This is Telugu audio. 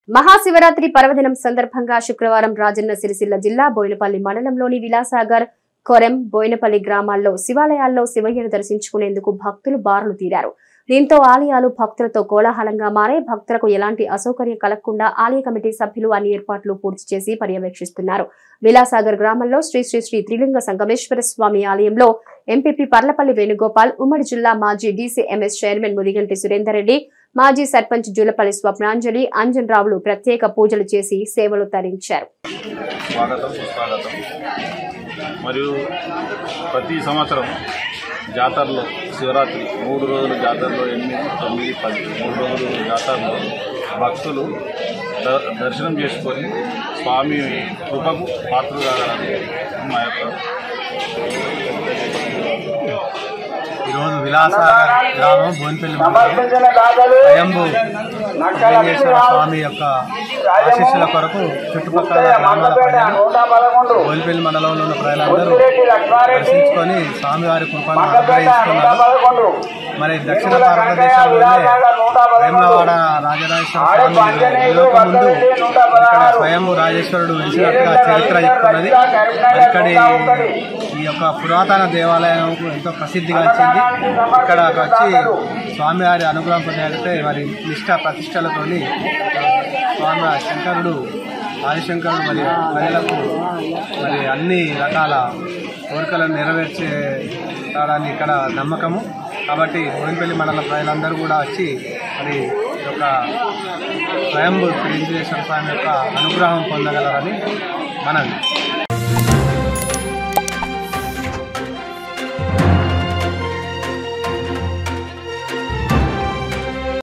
మహాశివరాత్రి పర్వదినం సందర్భంగా శుక్రవారం రాజన్న సిరిసిల్ల జిల్లా బోయినపల్లి మండలంలోని విలాసాగర్ కొరెం బోయినపల్లి గ్రామాల్లో శివాలయాల్లో శివయ్యను దర్శించుకునేందుకు భక్తులు బారులు తీరారు దీంతో ఆలయాలు భక్తులతో కోలాహలంగా మారే భక్తులకు ఎలాంటి అసౌకర్యం కలగకుండా ఆలయ కమిటీ సభ్యులు అన్ని ఏర్పాట్లు పూర్తి చేసి పర్యవేక్షిస్తున్నారు విలాసాగర్ గ్రామంలో శ్రీ శ్రీ శ్రీ త్రిలింగ సంగమేశ్వర స్వామి ఆలయంలో ఎంపీపీ పర్లపల్లి వేణుగోపాల్ ఉమ్మడి జిల్లా మాజీ డీసీఎంఎస్ చైర్మన్ ముదిగంటి సురేందర్ రెడ్డి మాజీ సర్పంచ్ జూలపల్లి స్వప్నాంజలి అంజన్ రావులు ప్రత్యేక పూజలు చేసి సేవలు తరించారు స్వాగతం సుస్వాగతం మరియు ప్రతి సంవత్సరం జాతరలో శివరాత్రి మూడు రోజుల జాతరలో ఎనిమిది తొమ్మిది పది మూడు రోజులు జాతరలో భక్తులు ద- దర్శనం చేసుకొని స్వామి కృపకు పాత్రలు కాగలని మా యొక్క ఈరోజు విలాసాగర్ గ్రామం బోన్పల్లి మండలం స్వయంభూ వెంకటేశ్వర స్వామి యొక్క ఆశీస్సుల కొరకు చుట్టుపక్కల గ్రామాల ప్రజలు బోన్పల్లి మండలంలో ఉన్న ప్రజలందరూ దర్శించుకొని స్వామివారి కృపను అనుగ్రహిస్తున్నారు మరి దక్షిణ భారతదేశంలోనే వేములవాడ రాజరాజేశ్వర స్వామి ఇదివరకు ముందు ఇక్కడ స్వయంభూ రాజేశ్వరుడు వెలిసినట్టుగా చరిత్ర చెప్తున్నది మరి ఇక్కడి ఈ యొక్క పురాతన దేవాలయం ఎంతో ప్రసిద్ధిగాంచింది ఇక్కడ వచ్చి స్వామివారి అనుగ్రహం పొందగలిగితే మరి నిష్ఠ ప్రతిష్టలతోని స్వామి శంకరుడు ఆదిశంకరుడు మరి ప్రజలకు మరి అన్ని రకాల కోరికలను నెరవేర్చేటాడని ఇక్కడ నమ్మకము కాబట్టి బోయినపల్లి మండల ప్రజలందరూ కూడా వచ్చి మరి ఈ యొక్క స్వయంభూ శ్రీ వెంకటేశ్వర స్వామి యొక్క అనుగ్రహం పొందగలరని మనవి